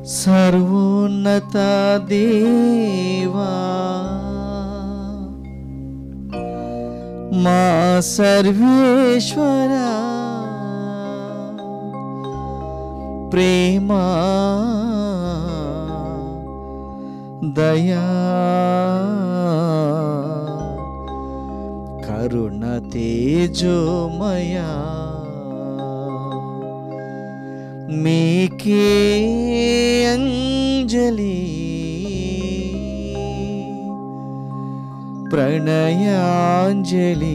సర్వోన్నత దేవా మా సర్వేశ్వరా ప్రేమా దయా కరుణ తేజోమయా మీకే అంజలి ప్రణయాంజలి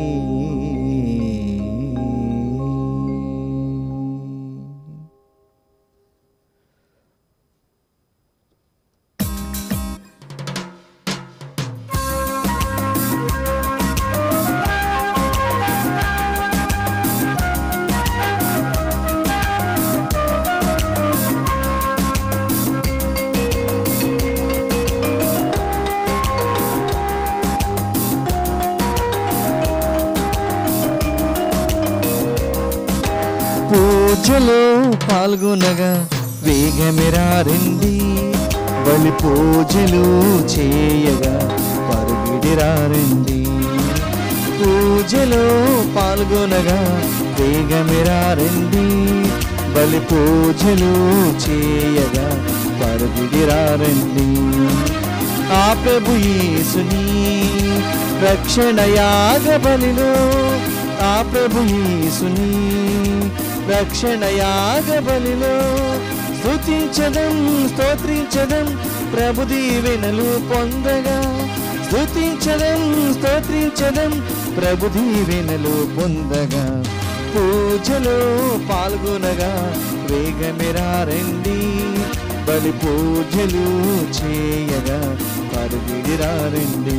పూజలో పాల్గొనగా వేగమిరారండి బలి పూజలు చేయగా పరుగిడిరారండి పూజలో పాల్గొనగా వేగమిరారండి బలి పూజలు చేయగా పరుగిడిరారండి ఆ ప్రభు యేసుని రక్షణ యాగ బలిలో ఆ ప్రభు యేసుని రక్షణ యాగ బలిలో స్తుతించదం స్తోత్రించదం ప్రభు దీవెనలు పొందగా స్తుతించదం స్తోత్రించదం ప్రభు దీవెనలు పొందగా పూజలో పాల్గొనగా వేగమిరారండి బలి పూజలు చేయగా పరుగిడిరారండి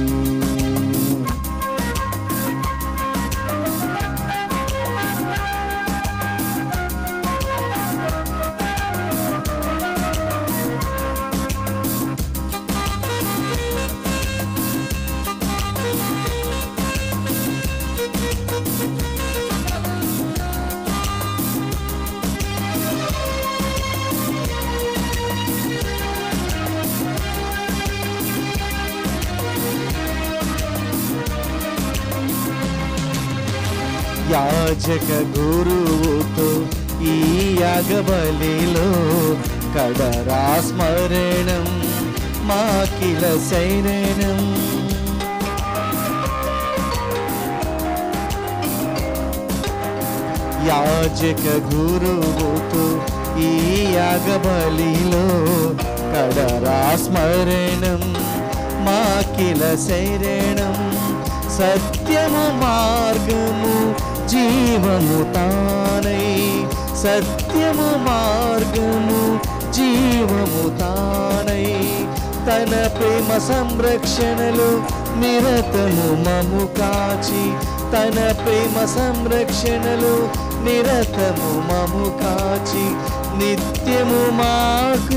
యాజక గురువుతో ఈ యాగబలిలో కడరా స్మరణం మాకిల శైరణం యాజక గురువుతో ఈ యాగబలిలో కడరా స్మరణం మాకిల శైరణం సత్యము మార్గము జీవము తానై సత్యము మార్గము జీవము తానై తన ప్రేమ సంరక్షణలో నిరతము మము కాచి తన ప్రేమ సంరక్షణలో నిరతము మము కాచి నిత్యము మాకు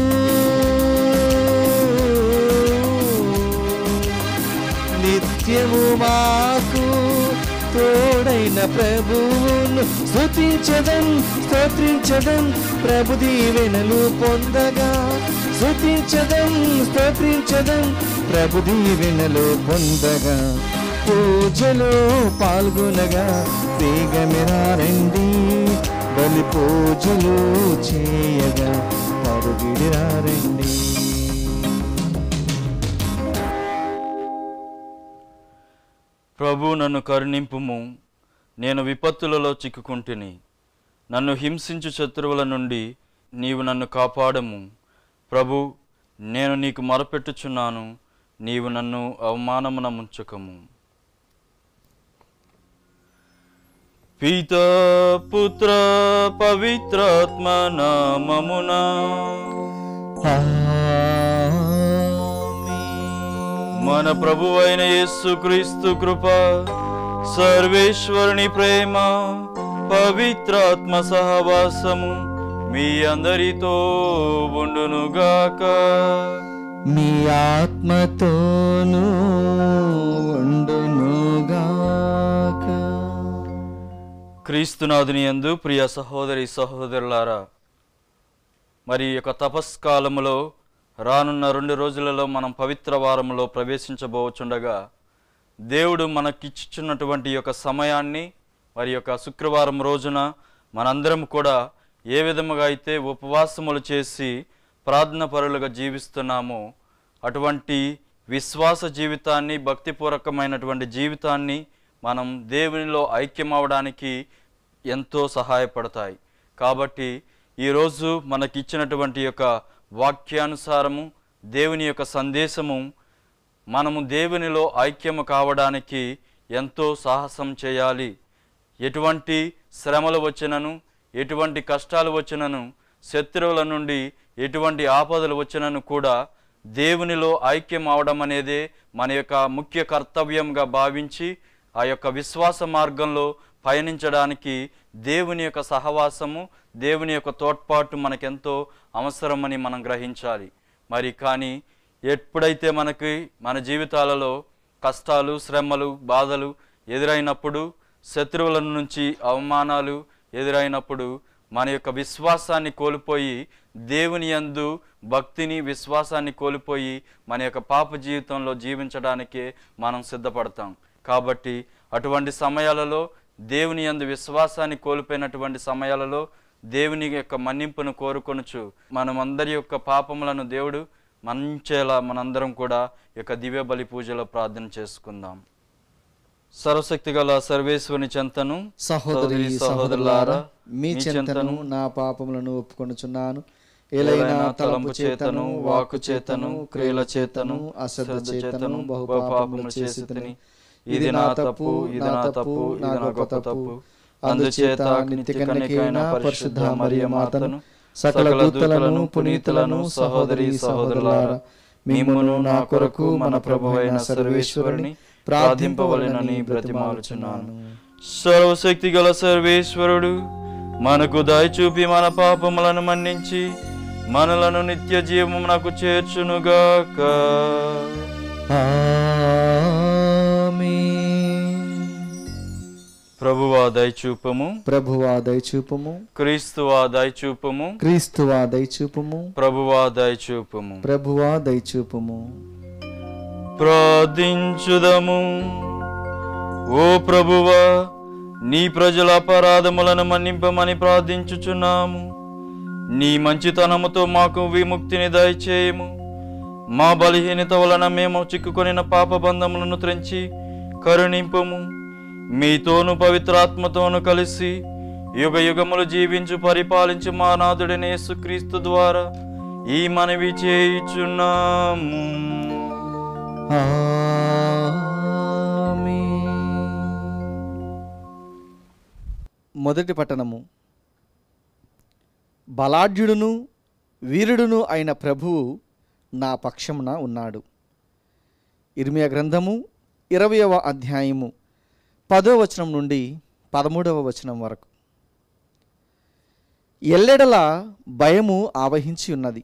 నిత్యము మాకు తోడైన ప్రభువును స్తుతించదం స్తోత్రించదం ప్రభు దీవెనలు పొందగా స్తుతించదం స్తోత్రించదం ప్రభు దీవెనలు పొందగా పూజలో పాల్గొనగా వేగమిరారండి బలి పూజలు చేయగా పరుగిడిరారండి ప్రభు నన్ను కరుణింపుము నేను విపత్తులలో చిక్కుకుంటుని నన్ను హింసించు శత్రువుల నుండి నీవు నన్ను కాపాడము ప్రభు నేను నీకు మొరపెట్టుచున్నాను నీవు నన్ను అవమానమున ముంచకము పీత పుత్ర పవిత్రాత్మ నామమునా మన ప్రభువైన యేసుక్రీస్తు కృప సర్వేశ్వరుని ప్రేమ పవిత్రాత్మ సహవాసము మీ అందరితో ఉండునుగాక మీ ఆత్మతోనూ ఉండునుగాక క్రీస్తునాథుని యందు ప్రియ సహోదరి సహోదరులారా మరి ఈ యొక్క తపస్కాలములో రానున్న రెండు రోజులలో మనం పవిత్ర వారములో ప్రవేశించబోచుండగా దేవుడు మనకిచ్చుచున్నటువంటి యొక్క సమయాన్ని మరి యొక్క శుక్రవారం రోజున మనందరం కూడా ఏ విధముగా అయితే ఉపవాసములు చేసి ప్రార్థన పరులుగా జీవిస్తున్నామో అటువంటి విశ్వాస జీవితాన్ని భక్తిపూర్వకమైనటువంటి జీవితాన్ని మనం దేవునిలో ఐక్యమవడానికి ఎంతో సహాయపడతాయి కాబట్టి ఈరోజు మనకిచ్చినటువంటి యొక్క వాక్యానుసారము దేవుని యొక్క సందేశము మనము దేవునిలో ఐక్యము కావడానికి ఎంతో సాహసం చేయాలి ఎటువంటి శ్రమలు వచ్చినను ఎటువంటి కష్టాలు వచ్చినను శత్రువుల నుండి ఎటువంటి ఆపదలు వచ్చినను కూడా దేవునిలో ఐక్యం అవడం అనేదే మన యొక్క ముఖ్య కర్తవ్యంగా భావించి ఆ యొక్క విశ్వాస మార్గంలో పయనించడానికి దేవుని యొక్క సహవాసము దేవుని యొక్క తోడ్పాటు మనకెంతో అవసరమని మనం గ్రహించాలి మరి కానీ ఎప్పుడైతే మనకి మన జీవితాలలో కష్టాలు శ్రమలు బాధలు ఎదురైనప్పుడు శత్రువుల నుంచి అవమానాలు ఎదురైనప్పుడు మన యొక్క విశ్వాసాన్ని కోల్పోయి దేవుని యందు భక్తిని విశ్వాసాన్ని కోల్పోయి మన యొక్క పాప జీవితంలో జీవించడానికే మనం సిద్ధపడతాం కాబట్టి అటువంటి సమయాలలో దేవుని యందు విశ్వాసాన్ని కోల్పోయినటువంటి సమయాలలో దేవుని యొక్క మన్నింపును కోరుకొనుచు మనమందరి యొక్క పాపములను దేవుడు మన్నించేలా మనందరం కూడా ఈ యొక్క దివ్య బలి పూజలో ప్రార్థన చేసుకుందాం సర్వశక్తి గల సర్వేశ్వరుని చెంతను సహోదరి సహోదరులారా మీ చెంతను నా పాపములను ఒప్పుకొనుచున్నాను ఎలైనా తలంపు చేతను వాకు చేతను క్రియల చేతను అశ్రద్ధ చేతను బహు పాపములు చేసి తిని ఇది నా తప్పు ఇది నా తప్పు నా గొప్ప తప్పు అందుచేత నిత్య కన్యకైన పరిశుద్ధ మరియ మాతను సకల దూతలను పునీతులను సహోదరి సహోదరులారా మిమ్మును నా కొరకు మన ప్రభువైన సర్వేశ్వరుని ప్రార్థింపవలెనని బ్రతిమాలుచున్నాను సర్వశక్తి గల సర్వేశ్వరుడు మనకు దయ చూపి మన పాపములను మన్నించి మనలను నిత్య జీవమునకు చేర్చునుగాక ప్రభువా దయచూపము ప్రభువా దయచూపము క్రీస్తువా దయచూపము క్రీస్తువా దయచూపము ప్రభువా దయచూపము ప్రభువా దయచూపము ప్రార్థించుదము ఓ ప్రభువా నీ ప్రజల అపరాధములను మన్నింపమని ప్రార్థించుచున్నాము నీ మంచితనముతో మాకు విముక్తిని దయచేయము మా బలహీనత వలన మేము చిక్కుకొనిన పాపబంధములను త్రెంచి కరుణింపము మీతోను పవిత్రాత్మతోను కలిసి యుగ యుగములు జీవించు పరిపాలించు మా నాథుడైన యేసుక్రీస్తు ద్వారా ఈ మనవి చేయుచున్నాము మొదటి పట్టణము బలాఢ్యుడును వీరుడును అయిన ప్రభువు నా పక్షమున ఉన్నాడు ఇర్మియా గ్రంథము ఇరవయవ అధ్యాయము పదో వచనం నుండి పదమూడవ వచనం వరకు ఎల్లెడల భయము ఆవహించి ఉన్నది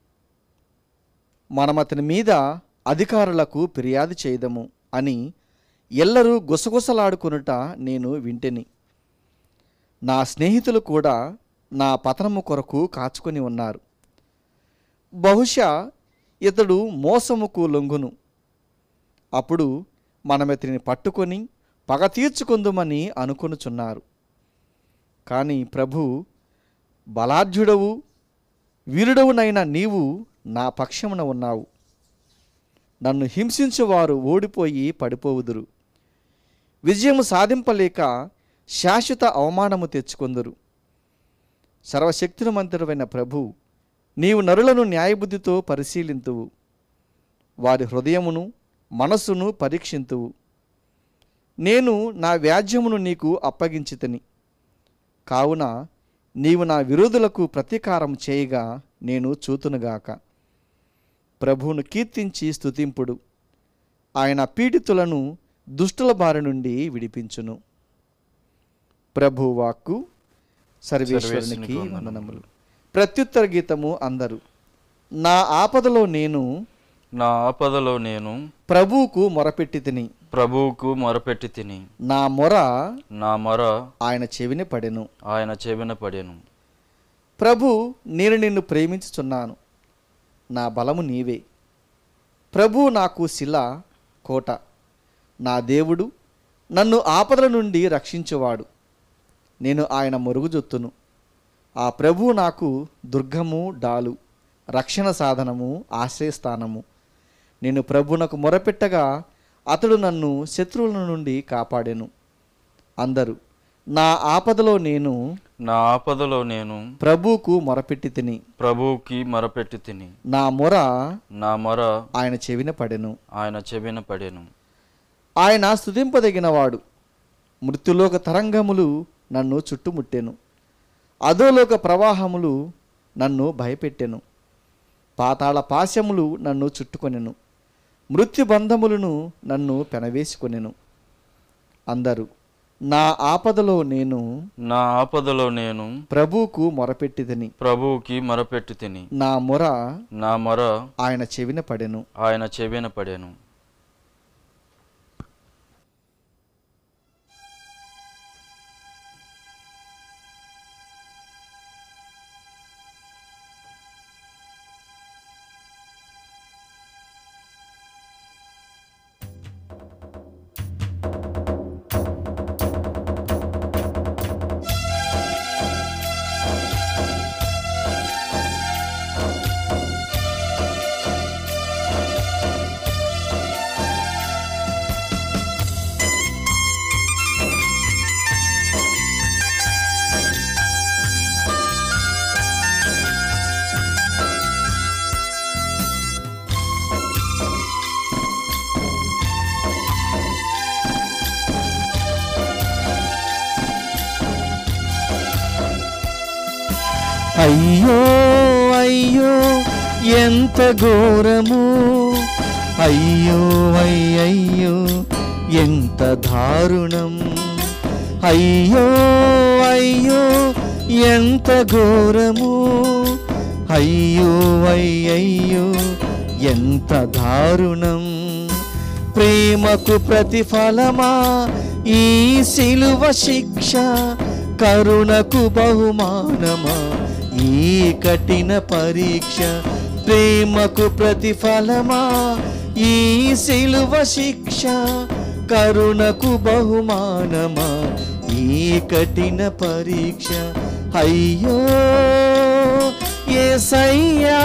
మనం అతని మీద అధికారులకు ఫిర్యాదు చేయదము అని ఎల్లరూ గుసగుసలాడుకొనుట నేను వింటెని నా స్నేహితులు కూడా నా పతనము కొరకు కాచుకొని ఉన్నారు బహుశా ఇతడు మోసముకు లొంగును అప్పుడు మనమితని పట్టుకొని పగ తీర్చుకుందుమని అనుకొనుచున్నారు కానీ ప్రభు బలాఢ్యుడవు వీరుడవునైన నీవు నా పక్షమున ఉన్నావు నన్ను హింసించువారు ఓడిపోయి పడిపోవుదురు విజయము సాధింపలేక శాశ్వత అవమానము తెచ్చుకొందురు సర్వశక్తిమంతుడైన ప్రభు నీవు నరులను న్యాయబుద్ధితో పరిశీలింతువు వారి హృదయమును మనస్సును పరీక్షింతువు నేను నా వ్యాజ్యమును నీకు అప్పగించితని కావున నీవు నా విరోధులకు ప్రతీకారం చేయగా నేను చూతునుగాక ప్రభువును కీర్తించి స్తుతింపుడు ఆయన పీడితులను దుష్టుల బారి నుండి విడిపించును ప్రభు వాక్కు సర్వేశ్వరునికి సర్వేశ్వరునికి వందనములు ప్రత్యుత్తర గీతము అందరు నా ఆపదలో నేను నా ఆపదలో నేను ప్రభువుకు మొరపెట్టి తిని ప్రభువుకు మొరపెట్టి తిని నా మొర నా మొర ఆయన చెవిని పడెను ఆయన చెవిన పడెను ప్రభు నేను నిన్ను ప్రేమించుచున్నాను నా బలము నీవే ప్రభు నాకు శిల కోట నా దేవుడు నన్ను ఆపదల నుండి రక్షించువాడు నేను ఆయన మరుగుజొత్తును ఆ ప్రభు నాకు దుర్గము డాలు రక్షణ సాధనము ఆశ్రయస్థానము నేను ప్రభునకు మొరపెట్టగా అతడు నన్ను శత్రువుల నుండి కాపాడెను అందరూ నా ఆపదలో నేను నా ఆపదలో నేను ప్రభువుకు మొరపెట్టి తిని ప్రభువుకి మొరపెట్టి తిని నా మొర నా మొర ఆయన చెవిన పడెను ఆయన చెవిన పడెను ఆయన స్తుతింపదగినవాడు మృత్యులోక తరంగములు నన్ను చుట్టుముట్టెను అధోలోక ప్రవాహములు నన్ను భయపెట్టెను పాతాళ పాశములు నన్ను చుట్టుకొనెను మృత్యుబంధములను నన్ను పెనవేసుకొనెను అందరూ నా ఆపదలో నేను నా ఆపదలో నేను ప్రభువుకు మొరపెట్టిదని ప్రభువుకి మొరపెట్టి తిని నా మొర నా మొర ఆయన చెవిన పడెను ఆయన చెవిన పడెను అయ్యో అయ్యో ఎంత ఘోరము అయ్యో అయ్యయ్యో ఎంత దారుణం అయ్యో అయ్యో ఎంత ఘోరము అయ్యో అయ్యయ్యో ఎంత దారుణం ప్రేమకు ప్రతిఫలమా ఈ సిలువ శిక్ష కరుణకు బహుమానమా ఈ కఠిన పరీక్ష ప్రేమకు ప్రతిఫలమా ఈ సిలువ శిక్ష కరుణకు బహుమానమా ఈ కఠిన పరీక్ష అయ్యో ఏసయ్యా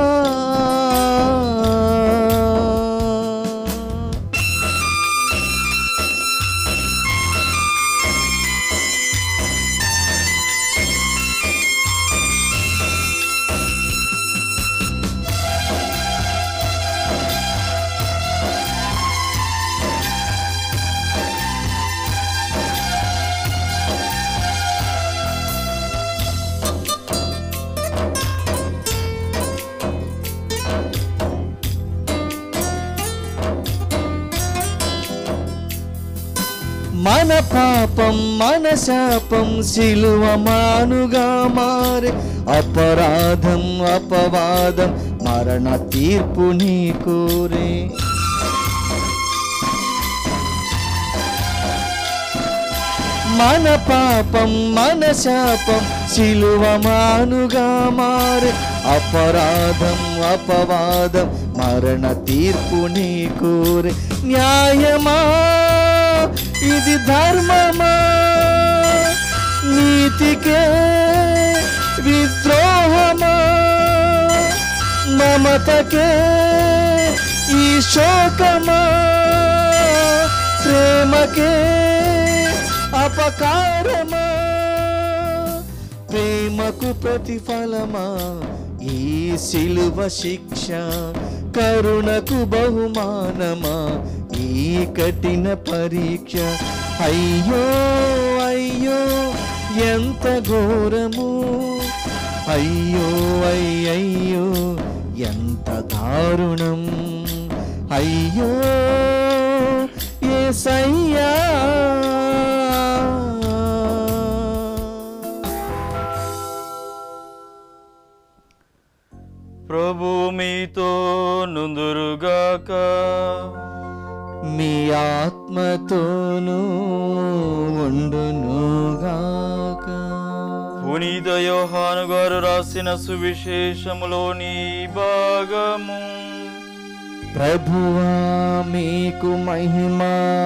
మన పాపం మన శాపం సిలువ మానుగా మారే అపరాధం అపవాదం మరణ తీర్పు నీ కోరే మన పాపం మన శాపం సిలువ మానుగా మారే అపరాధం అపవాదం మరణ తీర్పు నీ కోరే న్యాయమా ఇది ధర్మమా నీతికే విద్రోహమా మమతకే ఈ శోకమా ప్రేమకే అపకారమా ప్రేమకు ప్రతిఫలమా ఈ సిలువ శిక్ష కరుణకు బహుమానమా ఈ కఠిన పరీక్ష అయ్యో అయ్యో ఎంత ఘోరము అయ్యో అయ్యయ్యో ఎంత దారుణం అయ్యో ఏసయ్యా ప్రభు మీతో నుందురుగాక మీ ఆత్మతోనూ ఉండునుగాక పునీత యోహాను గారు రాసిన సువిశేషములోని భాగము ప్రభువా మీకు మహిమ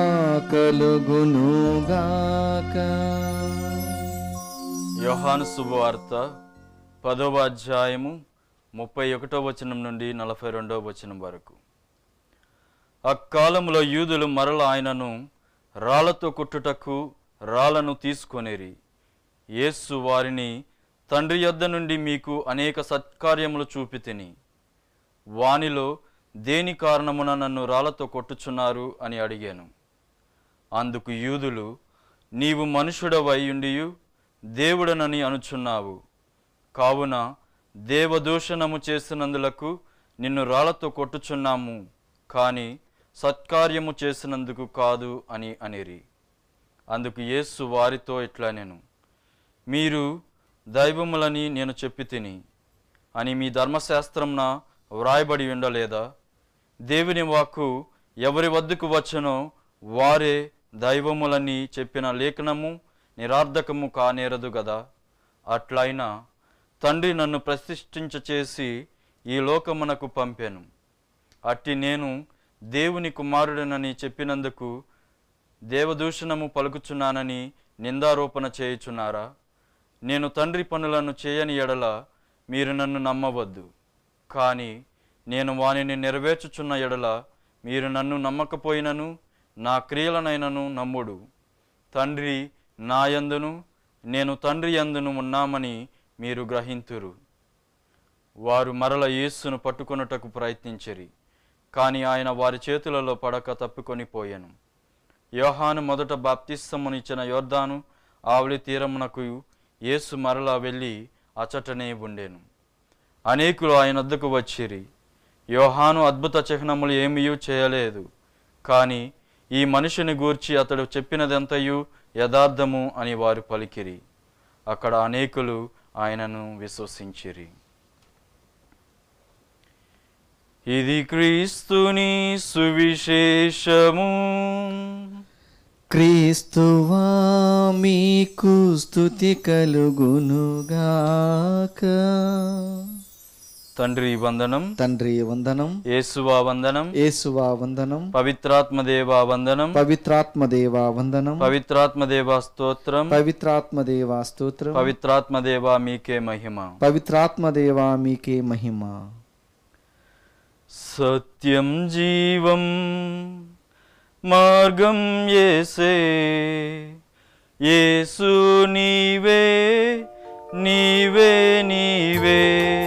కలుగునుగాక యోహాను శుభవార్త పదవ అధ్యాయము ముప్పై ఒకటో వచనం నుండి నలభై రెండవ వచనం వరకు అక్కాలములో యూదులు మరల ఆయనను రాళ్లతో కొట్టుటకు రాళ్లను తీసుకొనిరి యేసు వారిని తండ్రి యొద్ద నుండి మీకు అనేక సత్కార్యములు చూపితిని వానిలో దేని కారణమున నన్ను రాళ్లతో కొట్టుచున్నారు అని అడిగాను అందుకు యూదులు నీవు మనుషుడవై ఉండియు దేవుడనని అనుచున్నావు కావున దేవదూషణము చేసినందులకు నిన్ను రాళ్లతో కొట్టుచున్నాము కానీ సత్కార్యము చేసినందుకు కాదు అని అనిరి అందుకు యేసు వారితో ఇట్లా నేను మీరు దైవములని నేను చెప్పి తిని అని మీ ధర్మశాస్త్రంన వ్రాయబడి ఉండలేదా దేవుని వాక్కు ఎవరి వద్దకు వచ్చనో వారే దైవములని చెప్పిన లేఖనము నిరార్థకము కానేరదు గదా అట్లయినా తండ్రి నన్ను ప్రతిష్ఠించ చేసి ఈ లోకమునకు పంపాను అట్టి నేను దేవుని కుమారుడనని చెప్పినందుకు దేవదూషణము పలుకుచున్నానని నిందారోపణ చేయుచున్నారా నేను తండ్రి పనులను చేయని ఎడల మీరు నన్ను నమ్మవద్దు కానీ నేను వానిని నెరవేర్చుచున్న ఎడల మీరు నన్ను నమ్మకపోయినను నా క్రియలనైనను నమ్ముడు తండ్రి నా యందును నేను తండ్రి యందును ఉన్నామని మీరు గ్రహింతురు వారు మరల యేస్సును పట్టుకొనుటకు ప్రయత్నించిరి కానీ ఆయన వారి చేతులలో పడక తప్పుకొని పోయాను యోహాను మొదట బాప్తిస్తమునిచ్చిన యోర్దాను ఆవలి తీరమునకు యేసు మరలా వెళ్ళి అచటనే ఉండెను అనేకులు ఆయన వద్దకు వచ్చిరి యోహాను అద్భుత చిహ్నములు ఏమీ చేయలేదు కానీ ఈ మనిషిని గూర్చి అతడు చెప్పినదంతయు యథార్థము అని వారు పలికిరి అక్కడ అనేకులు ఆయనను విశ్వసించిరి ఇది క్రీస్తుని సువిశేషము క్రీస్తువా మీకు స్థుతి కలుగునుగాక తండ్రి వందనం తండ్రి వందనం యేసువా వందనం యేసువా వందనం పవిత్రాత్మదేవా వందనం పవిత్రాత్మదేవా వందనం పవిత్రాత్మదేవా స్తోత్రం పవిత్రాత్మదేవా స్తోత్రం పవిత్రాత్మదేవా మీకే మహిమ పవిత్రాత్మదేవా మీకే మహిమ సత్యం జీవం మార్గం యేసే యేసు నీవే నీవే నీవే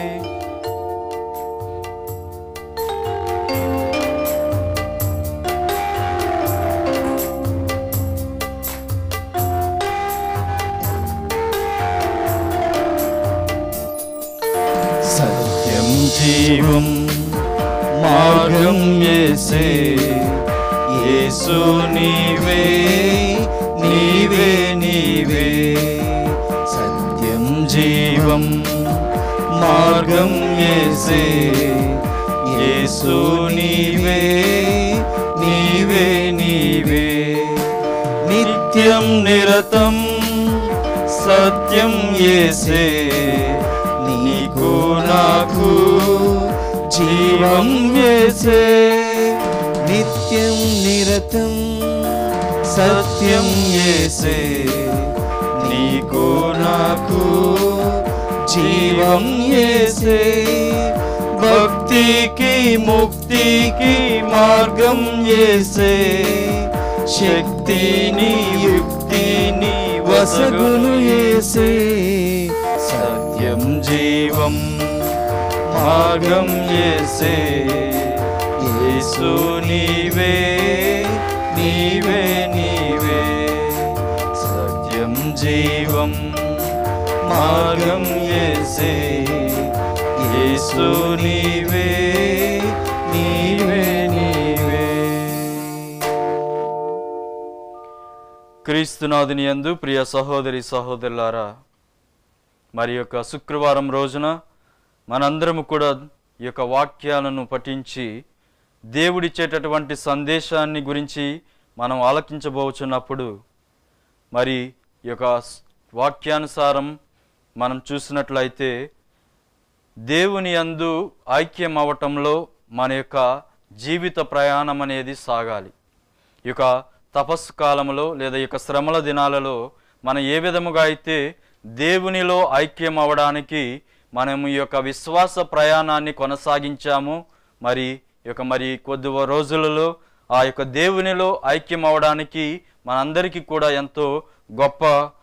సత్యం జీవం మార్గం యేసే యేసు నీవే నీవే నీవే సత్యం జీవం మార్గం యేసే యేసు నీవే నీవే నీవే నిత్యం నిరతం సత్యం యేసే నీకు నాకు జీవం యేసే నిత్యం నిరతం సత్యం యేసే నీకు నాకు జీవం యేసే భక్తికి ముక్తికి మార్గం యేసే శక్తిని యుక్తిని వసగులు యేసే సత్యం జీవం మార్గం యేసే యేసు నీవే నీవే నీవే సత్యం జీవం మార్గం యేసే యేసు నీవే నీవే నీవే క్రీస్తునాథుని యందు ప్రియ సహోదరి సహోదరులారా మరి యొక్క శుక్రవారం రోజున మనందరము కూడా ఈ యొక్క వాక్యాలను పఠించి దేవుడిచ్చేటటువంటి సందేశాన్ని గురించి మనం ఆలకించబోచున్నప్పుడు మరి ఈ యొక్క స్- వాక్యానుసారం మనం చూసినట్లయితే దేవుని యందు ఐక్యం అవటంలో మన యొక్క జీవిత ప్రయాణం అనేది సాగాలి ఈ యొక్క తపస్సు కాలంలో లేదా ఈ యొక్క శ్రమల దినాలలో మనం ఏ విధముగా అయితే దేవునిలో ఐక్యం అవడానికి మనం ఈ యొక్క విశ్వాస ప్రయాణాన్ని కొనసాగించాము మరి ఈ యొక్క మరి కొద్ది రోజులలో ఆ యొక్క దేవునిలో ఐక్యం అవడానికి మనందరికీ కూడా ఎంతో గొప్ప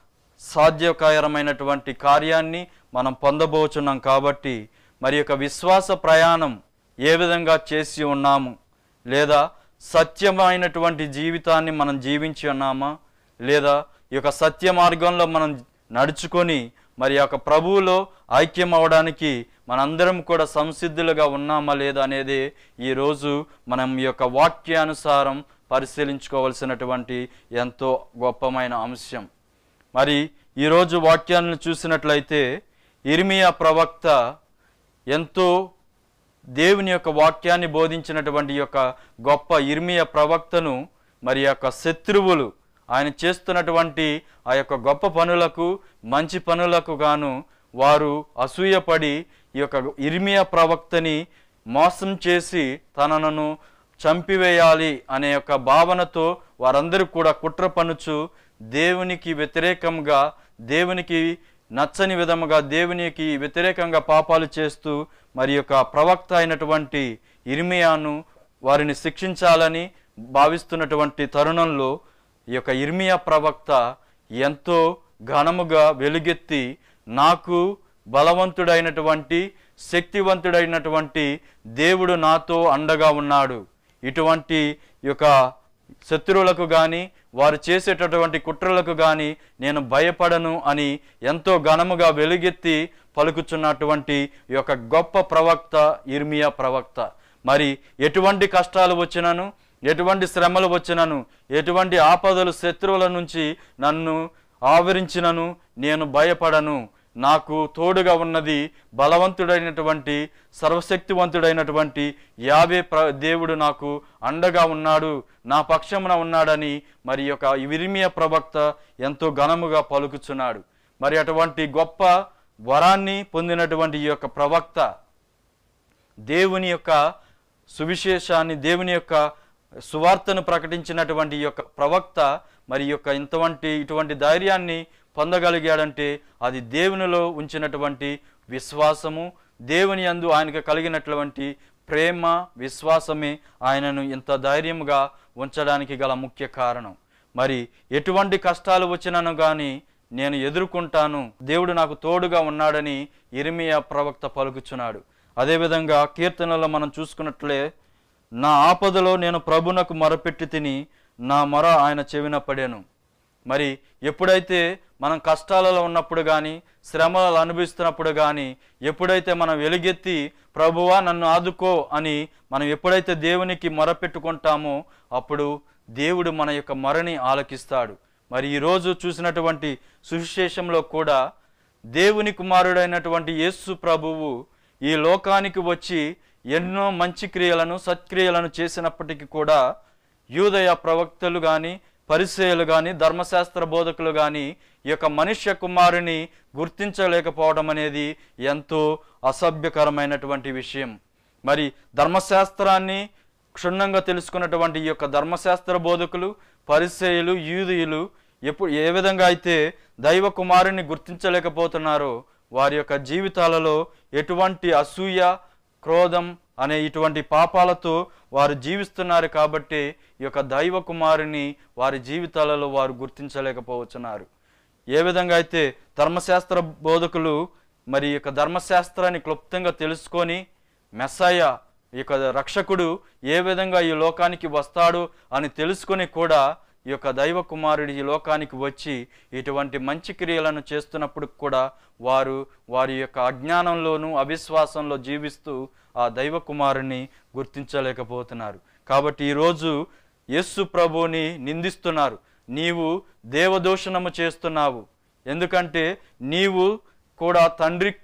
సాధ్యకరమైనటువంటి కార్యాన్ని మనం పొందబోచున్నాం కాబట్టి మరి యొక్క విశ్వాస ప్రయాణం ఏ విధంగా చేసి ఉన్నాము లేదా సత్యమైనటువంటి జీవితాన్ని మనం జీవించి ఉన్నామా లేదా ఈ యొక్క సత్య మార్గంలో మనం నడుచుకొని మరి యొక్క ప్రభువులో ఐక్యం అవడానికి మనందరం కూడా సంసిద్ధులుగా ఉన్నామా లేదా అనేది ఈరోజు మనం ఈ యొక్క వాక్యానుసారం పరిశీలించుకోవలసినటువంటి ఎంతో గొప్పమైన అంశం మరి ఈరోజు వాక్యాలను చూసినట్లయితే ఇర్మియా ప్రవక్త ఎంతో దేవుని యొక్క వాక్యాన్ని బోధించినటువంటి యొక్క గొప్ప ఇర్మియా ప్రవక్తను మరి యొక్క శత్రువులు ఆయన చేస్తున్నటువంటి ఆ యొక్క గొప్ప పనులకు మంచి పనులకు గాను వారు అసూయపడి ఈ యొక్క ఇర్మియా ప్రవక్తని మోసం చేసి తనను చంపివేయాలి అనే యొక్క భావనతో వారందరూ కూడా కుట్ర పనుచు దేవునికి వ్యతిరేకంగా దేవునికి నచ్చని విధముగా దేవునికి వ్యతిరేకంగా పాపాలు చేస్తూ మరి యొక్క ప్రవక్త అయినటువంటి ఇర్మియాను వారిని శిక్షించాలని భావిస్తున్నటువంటి తరుణంలో ఈ యొక్క ఇర్మియా ప్రవక్త ఎంతో ఘనముగా వెలుగెత్తి నాకు బలవంతుడైనటువంటి శక్తివంతుడైనటువంటి దేవుడు నాతో అండగా ఉన్నాడు ఇటువంటి ఈ యొక్క శత్రువులకు కానీ వారు చేసేటటువంటి కుట్రలకు కానీ నేను భయపడను అని ఎంతో ఘనముగా వెలుగెత్తి పలుకుచున్నటువంటి ఈ యొక్క గొప్ప ప్రవక్త ఇర్మియా ప్రవక్త మరి ఎటువంటి కష్టాలు వచ్చినను ఎటువంటి శ్రమలు వచ్చినను ఎటువంటి ఆపదలు శత్రువుల నుంచి నన్ను ఆవరించినను నేను భయపడను నాకు తోడుగా ఉన్నది బలవంతుడైనటువంటి సర్వశక్తివంతుడైనటువంటి యావే ప్ర దేవుడు నాకు అండగా ఉన్నాడు నా పక్షమున ఉన్నాడని మరి ఈ యొక్క విరిమియ ప్రవక్త ఎంతో ఘనముగా పలుకుచున్నాడు మరి అటువంటి గొప్ప వరాన్ని పొందినటువంటి ఈ యొక్క ప్రవక్త దేవుని యొక్క సువిశేషాన్ని దేవుని యొక్క సువార్తను ప్రకటించినటువంటి ఈ యొక్క ప్రవక్త మరి ఈ యొక్క ఇంతవంటి ఇటువంటి ధైర్యాన్ని పొందగలిగాడంటే అది దేవునిలో ఉంచినటువంటి విశ్వాసము దేవుని యందు ఆయనకు కలిగినటువంటి ప్రేమ విశ్వాసమే ఆయనను ఇంత ధైర్యముగా ఉంచడానికి గల ముఖ్య కారణం మరి ఎటువంటి కష్టాలు వచ్చినను కానీ నేను ఎదుర్కొంటాను దేవుడు నాకు తోడుగా ఉన్నాడని ఇరిమియా ప్రవక్త పలుకుచున్నాడు అదేవిధంగా కీర్తనలో మనం చూసుకున్నట్లే నా ఆపదలో నేను ప్రభునకు మొరపెట్టి తిని నా మొర ఆయన చెవిన పడాను మరి ఎప్పుడైతే మనం కష్టాలలో ఉన్నప్పుడు కానీ శ్రమలు అనుభవిస్తున్నప్పుడు కానీ ఎప్పుడైతే మనం వెలుగెత్తి ప్రభువా నన్ను ఆదుకో అని మనం ఎప్పుడైతే దేవునికి మొరపెట్టుకుంటామో అప్పుడు దేవుడు మన యొక్క మొరని ఆలకిస్తాడు మరి ఈరోజు చూసినటువంటి సువిశేషంలో కూడా దేవుని కుమారుడైనటువంటి యేసు ప్రభువు ఈ లోకానికి వచ్చి ఎన్నో మంచి క్రియలను సత్క్రియలను చేసినప్పటికీ కూడా యూదయ ప్రవక్తలు కానీ పరిచయులు కానీ ధర్మశాస్త్ర బోధకులు కానీ ఈ యొక్క మనుష్య కుమారుని గుర్తించలేకపోవడం అనేది ఎంతో అసభ్యకరమైనటువంటి విషయం మరి ధర్మశాస్త్రాన్ని క్షుణ్ణంగా తెలుసుకున్నటువంటి ఈ యొక్క ధర్మశాస్త్ర బోధకులు పరిచయులు యూదుయులు ఎప్పుడు ఏ విధంగా అయితే దైవ కుమారుని గుర్తించలేకపోతున్నారో వారి యొక్క జీవితాలలో ఎటువంటి అసూయ క్రోధం అనే ఇటువంటి పాపాలతో వారు జీవిస్తున్నారు కాబట్టి ఈ యొక్క దైవ కుమారుని వారి జీవితాలలో వారు గుర్తించలేకపోతున్నారు ఏ విధంగా అయితే ధర్మశాస్త్ర బోధకులు మరి ఈ యొక్క ధర్మశాస్త్రాన్ని క్లుప్తంగా తెలుసుకొని మెస్సయ్య ఈ యొక్క రక్షకుడు ఏ విధంగా ఈ లోకానికి వస్తాడు అని తెలుసుకొని కూడా ఈ యొక్క దైవ కుమారుడు ఈ లోకానికి వచ్చి ఇటువంటి మంచి క్రియలను చేస్తున్నప్పుడు కూడా వారు వారి యొక్క అజ్ఞానంలోనూ అవిశ్వాసంలో జీవిస్తూ ఆ దైవ కుమారుని గుర్తించలేకపోతున్నారు కాబట్టి ఈరోజు యేసు ప్రభువుని నిందిస్తున్నారు నీవు దేవదూషణము చేస్తున్నావు ఎందుకంటే నీవు కూడా తండ్రి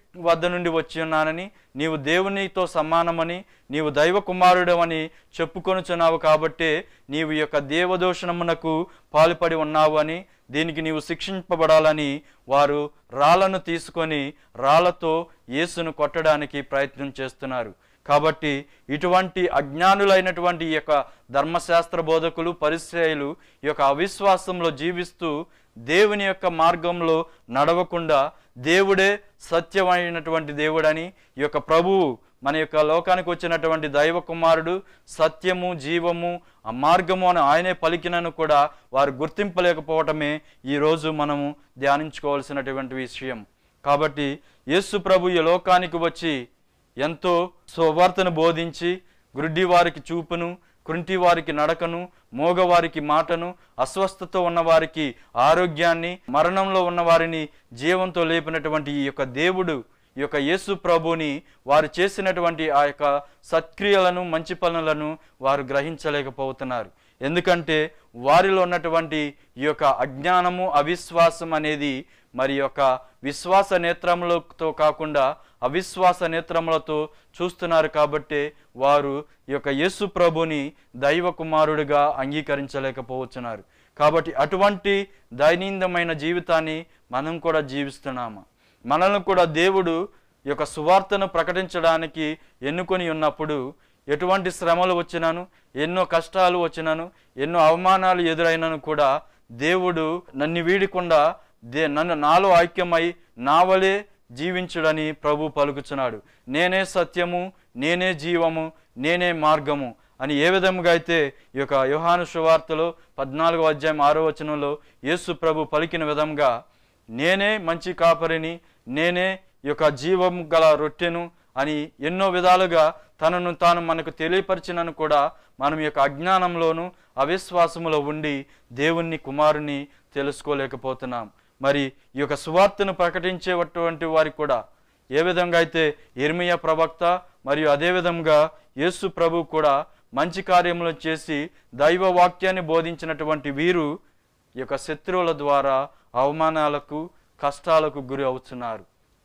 వద్ద నుండి వచ్చి ఉన్నానని నీవు దేవునితో సమానమని నీవు దైవ కుమారుడవని చెప్పుకొనుచున్నావు కాబట్టే నీవు ఈ యొక్క దేవదోషణమునకు పాల్పడి ఉన్నావు అని దీనికి నీవు శిక్షింపబడాలని వారు రాళ్లను తీసుకొని రాళ్లతో యేసును కొట్టడానికి ప్రయత్నం చేస్తున్నారు కాబట్టి ఇటువంటి అజ్ఞానులైనటువంటి ఈ యొక్క ధర్మశాస్త్ర బోధకులు పరిశ్రయులు ఈ యొక్క అవిశ్వాసంలో జీవిస్తూ దేవుని యొక్క మార్గంలో నడవకుండా దేవుడే సత్యమైనటువంటి దేవుడని ఈ యొక్క ప్రభువు మన యొక్క లోకానికి వచ్చినటువంటి దైవ కుమారుడు సత్యము జీవము ఆ మార్గము అని ఆయనే పలికినను కూడా వారు గుర్తింపలేకపోవటమే ఈరోజు మనము ధ్యానించుకోవాల్సినటువంటి విషయం కాబట్టి యేసు ప్రభు ఈ లోకానికి వచ్చి ఎంతో సువార్తను బోధించి గుడ్డి వారికి చూపును కుంటి వారికి నడకను మోగవారికి మాటను అస్వస్థతో ఉన్నవారికి ఆరోగ్యాన్ని మరణంలో ఉన్న వారిని జీవంతో లేపినటువంటి ఈ యొక్క దేవుడు ఈ యొక్క యేసు ప్రభుని వారు చేసినటువంటి ఆ యొక్క సత్క్రియలను మంచి పనులను వారు గ్రహించలేకపోతున్నారు ఎందుకంటే వారిలో ఉన్నటువంటి ఈ యొక్క అజ్ఞానము అవిశ్వాసం అనేది మరి యొక్క విశ్వాస నేత్రములతో కాకుండా అవిశ్వాస నేత్రములతో చూస్తున్నారు కాబట్టి వారు ఈ యొక్క యేసు ప్రభుని దైవ కుమారుడిగా అంగీకరించలేకపోతున్నారు కాబట్టి అటువంటి దైనందమైన జీవితాన్ని మనం కూడా జీవిస్తున్నాము మనల్ని కూడా దేవుడు ఈ యొక్క సువార్తను ప్రకటించడానికి ఎన్నుకొని ఉన్నప్పుడు ఎటువంటి శ్రమలు వచ్చినాను ఎన్నో కష్టాలు వచ్చినాను ఎన్నో అవమానాలు ఎదురైనను కూడా దేవుడు నన్ను వీడకుండా దే నన్ను నాలో ఐక్యమై నా వలే జీవించుడని ప్రభు పలుకుచున్నాడు నేనే సత్యము నేనే జీవము నేనే మార్గము అని ఏ విధముగా అయితే ఈ యొక్క యోహాను సువార్తలో పద్నాలుగో అధ్యాయం ఆరో వచనంలో యేసు ప్రభు పలికిన విధంగా నేనే మంచి కాపరిని నేనే ఈ యొక్క జీవం గల రొట్టెను అని ఎన్నో విధాలుగా తనను తాను మనకు తెలియపరిచినను కూడా మనం ఈ యొక్క అజ్ఞానంలోను అవిశ్వాసములో ఉండి దేవుణ్ణి కుమారుని తెలుసుకోలేకపోతున్నాం మరి ఈ యొక్క సువార్తను ప్రకటించేటువంటి వారికి కూడా ఏ విధంగా అయితే ఇర్మియా ప్రవక్త మరియు అదే విధంగా యేసు ప్రభు కూడా మంచి కార్యములు చేసి దైవ వాక్యాన్ని బోధించినటువంటి వీరు ఈ యొక్క శత్రువుల ద్వారా అవమానాలకు కష్టాలకు గురి అవుతున్నారు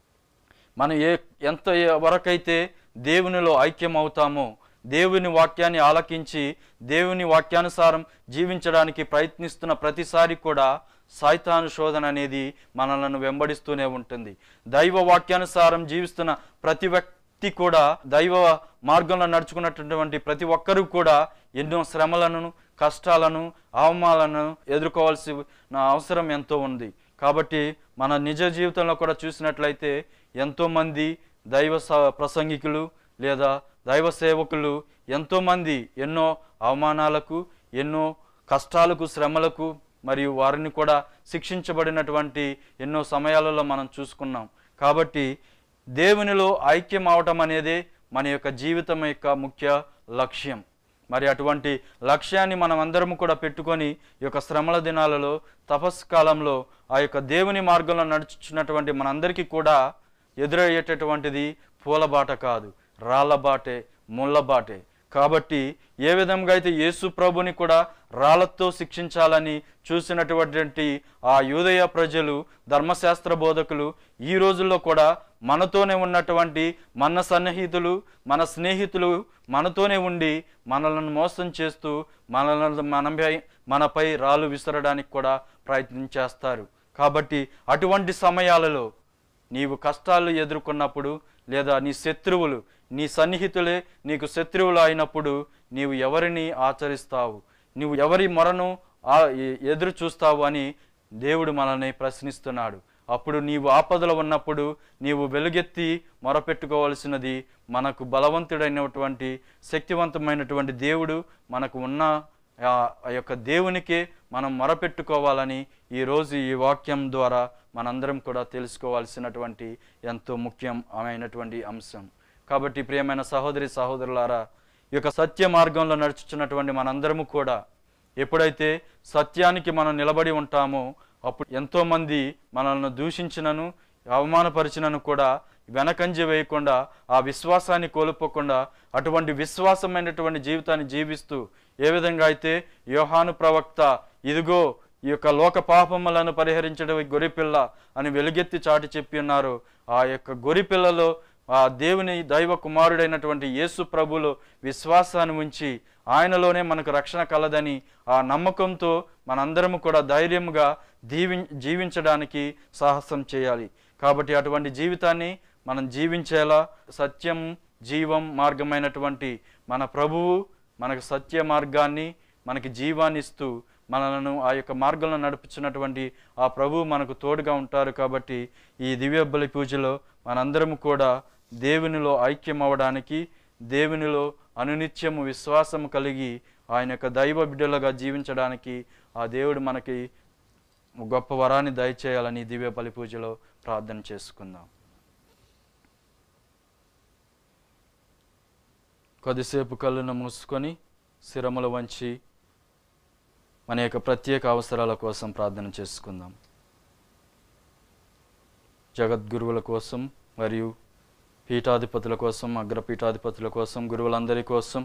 మనం ఏ ఎంత వరకైతే దేవునిలో ఐక్యం అవుతామో దేవుని వాక్యాన్ని ఆలకించి దేవుని వాక్యానుసారం జీవించడానికి ప్రయత్నిస్తున్న ప్రతిసారి కూడా సాయితాను శోధన అనేది మనలను వెంబడిస్తూనే ఉంటుంది దైవ వాక్యానుసారం జీవిస్తున్న ప్రతి వ్యక్తి కూడా దైవ మార్గంలో నడుచుకున్నటువంటి ప్రతి ఒక్కరూ కూడా ఎన్నో శ్రమలను కష్టాలను అవమానాలను ఎదుర్కోవాల్సిన అవసరం ఎంతో ఉంది కాబట్టి మన నిజ జీవితంలో కూడా చూసినట్లయితే ఎంతోమంది దైవ స- ప్రసంగికులు లేదా దైవ సేవకులు ఎంతోమంది ఎన్నో అవమానాలకు ఎన్నో కష్టాలకు శ్రమలకు మరియు వారిని కూడా శిక్షించబడినటువంటి ఎన్నో సమయాలలో మనం చూసుకున్నాం కాబట్టి దేవునిలో ఐక్యం అవటం అనేదే మన యొక్క జీవితం యొక్క ముఖ్య లక్ష్యం మరి అటువంటి లక్ష్యాన్ని మనం అందరం కూడా పెట్టుకొని ఈ యొక్క శ్రమల దినాలలో తపస్సు కాలంలో ఆ యొక్క దేవుని మార్గంలో నడుచుచున్నటువంటి మనందరికీ కూడా ఎదురయ్యేటటువంటిది పూలబాట కాదు రాళ్ళబాటే ముళ్ళబాటే కాబట్టి ఏ విధంగా అయితే యేసు ప్రభుని కూడా రాళ్లతో శిక్షించాలని చూసినటువంటి ఆ యూదయ ప్రజలు ధర్మశాస్త్ర బోధకులు ఈ రోజుల్లో కూడా మనతోనే ఉన్నటువంటి మన సన్నిహితులు మన స్నేహితులు మనతోనే ఉండి మనలను మోసం చేస్తూ మనలను మనపై మనపై రాళ్ళు విసరడానికి కూడా ప్రయత్నం చేస్తారు కాబట్టి అటువంటి సమయాలలో నీవు కష్టాలు ఎదుర్కొన్నప్పుడు లేదా నీ శత్రువులు నీ సన్నిహితులే నీకు శత్రువులు అయినప్పుడు నీవు ఎవరిని ఆచరిస్తావు నువ్వు ఎవరి మొరను ఆ- ఎ- ఎదురు చూస్తావు అని దేవుడు మనల్ని ప్రశ్నిస్తున్నాడు అప్పుడు నీవు ఆపదలో ఉన్నప్పుడు నీవు వెలుగెత్తి మొరపెట్టుకోవాల్సినది మనకు బలవంతుడైనటువంటి శక్తివంతమైనటువంటి దేవుడు మనకు ఉన్న ఆ ఆ యొక్క దేవునికే మనం మొరపెట్టుకోవాలని ఈరోజు ఈ వాక్యం ద్వారా మనందరం కూడా తెలుసుకోవాల్సినటువంటి ఎంతో ముఖ్యమైనటువంటి అంశం కాబట్టి ప్రియమైన సహోదరి సహోదరులారా ఈ యొక్క సత్య మార్గంలో నడుచుచున్నటువంటి మనందరము కూడా ఎప్పుడైతే సత్యానికి మనం నిలబడి ఉంటామో అప్పుడు ఎంతోమంది మనల్ని దూషించినను అవమానపరిచినను కూడా వెనకంజ వేయకుండా ఆ విశ్వాసాన్ని కోల్పోకుండా అటువంటి విశ్వాసమైనటువంటి జీవితాన్ని జీవిస్తూ ఏ విధంగా అయితే యోహాను ప్రవక్త ఇదిగో ఈ యొక్క లోక పాపములను పరిహరించడం ఈ గొరిపిల్ల అని వెలుగెత్తి చాటి చెప్పి ఉన్నారు ఆ యొక్క గొరిపిల్లలో ఆ దేవుని దైవ కుమారుడైనటువంటి యేసు ప్రభులో విశ్వాసాన్ని ఉంచి ఆయనలోనే మనకు రక్షణ కలదని ఆ నమ్మకంతో మనందరము కూడా ధైర్యంగా దీవి జీవించడానికి సాహసం చేయాలి కాబట్టి అటువంటి జీవితాన్ని మనం జీవించేలా సత్యం జీవం మార్గమైనటువంటి మన ప్రభువు మనకు సత్య మార్గాన్ని మనకి జీవాన్ని ఇస్తూ మనలను ఆ యొక్క మార్గంలో నడుపుచున్నటువంటి ఆ ప్రభువు మనకు తోడుగా ఉంటారు కాబట్టి ఈ దివ్య బలి పూజలో మనందరము కూడా దేవునిలో ఐక్యం అవ్వడానికి దేవునిలో అనునిత్యము విశ్వాసము కలిగి ఆయన యొక్క దైవ బిడ్డలుగా జీవించడానికి ఆ దేవుడు మనకి గొప్ప వరాన్ని దయచేయాలని ఈ దివ్య బలి పూజలో ప్రార్థన చేసుకుందాం కొద్దిసేపు కళ్ళను మూసుకొని శిరములు వంచి మన యొక్క ప్రత్యేక అవసరాల కోసం ప్రార్థన చేసుకుందాం జగద్గురువుల కోసం మరియు పీఠాధిపతుల కోసం అగ్రపీఠాధిపతుల కోసం గురువులందరి కోసం